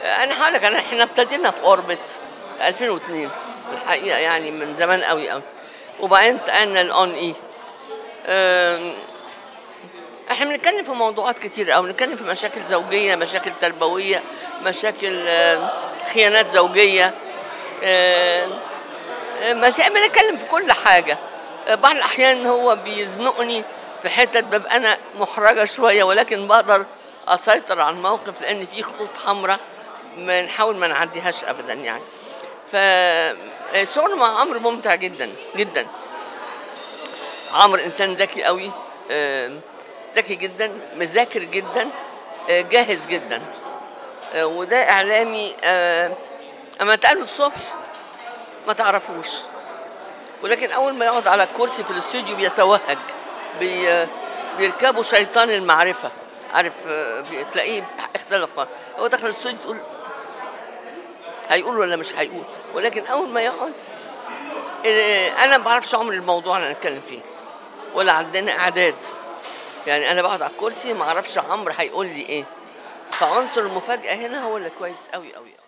انا هقول لك انا احنا ابتدينا في اوربت 2002 الحقيقه يعني من زمان قوي قوي وبعدين انتقلنا الاون اي احنا بنتكلم في موضوعات كتير قوي بنتكلم في مشاكل زوجيه مشاكل تربويه مشاكل آه، خيانات زوجيه آه، آه، مشا... بنتكلم في كل حاجه آه، بعض الاحيان هو بيزنقني في حتت ببقى انا محرجه شويه ولكن بقدر اسيطر على الموقف لان في خطوط حمراء بنحاول ما نعديهاش ابدا يعني فالشغل مع عمرو ممتع جدا جدا عمرو انسان ذكي قوي آم، ذكي جدا مذاكر جدا آه، جاهز جدا آه، وده اعلامي آه، اما تقابله الصبح ما تعرفوش ولكن اول ما يقعد على الكرسي في الاستوديو بيتوهج بي بيركبوا شيطان المعرفه عارف آه، بتلاقيه اختلف هو دخل الاستوديو تقول هيقول ولا مش هيقول ولكن اول ما يقعد آه، انا ما بعرفش عمر الموضوع اللي هنتكلم فيه ولا عندنا اعداد يعني انا بقعد على الكرسي ما اعرفش عمرو هيقول لي ايه فعنصر المفاجاه هنا هو اللي كويس قوي قوي